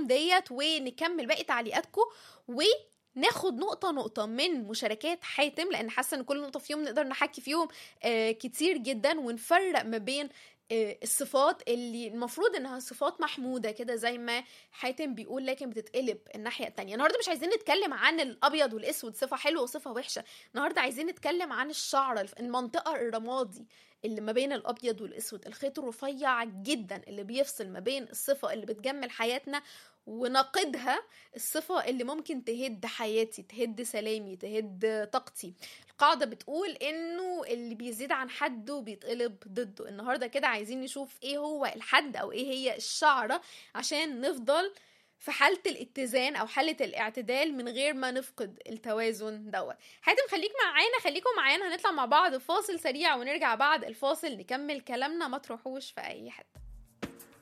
تعليقاتكم ديت ونكمل باقي تعليقاتكم وناخد نقطة نقطة من مشاركات حاتم لأن حاسة إن كل نقطة فيهم نقدر نحكي فيهم آه كتير جدا ونفرق ما بين آه، الصفات اللي المفروض انها صفات محموده كده زي ما حاتم بيقول لكن بتتقلب الناحيه التانية النهارده مش عايزين نتكلم عن الابيض والاسود صفه حلوه وصفه وحشه النهارده عايزين نتكلم عن الشعر المنطقه الرمادي اللي ما بين الابيض والاسود الخيط الرفيع جدا اللي بيفصل ما بين الصفه اللي بتجمل حياتنا ونقدها الصفة اللي ممكن تهد حياتي تهد سلامي تهد طاقتي القاعدة بتقول انه اللي بيزيد عن حده بيتقلب ضده النهاردة كده عايزين نشوف ايه هو الحد او ايه هي الشعرة عشان نفضل في حالة الاتزان أو حالة الاعتدال من غير ما نفقد التوازن دوت حاتم خليك معانا خليكم معانا هنطلع مع بعض فاصل سريع ونرجع بعد الفاصل نكمل كلامنا ما تروحوش في أي حتة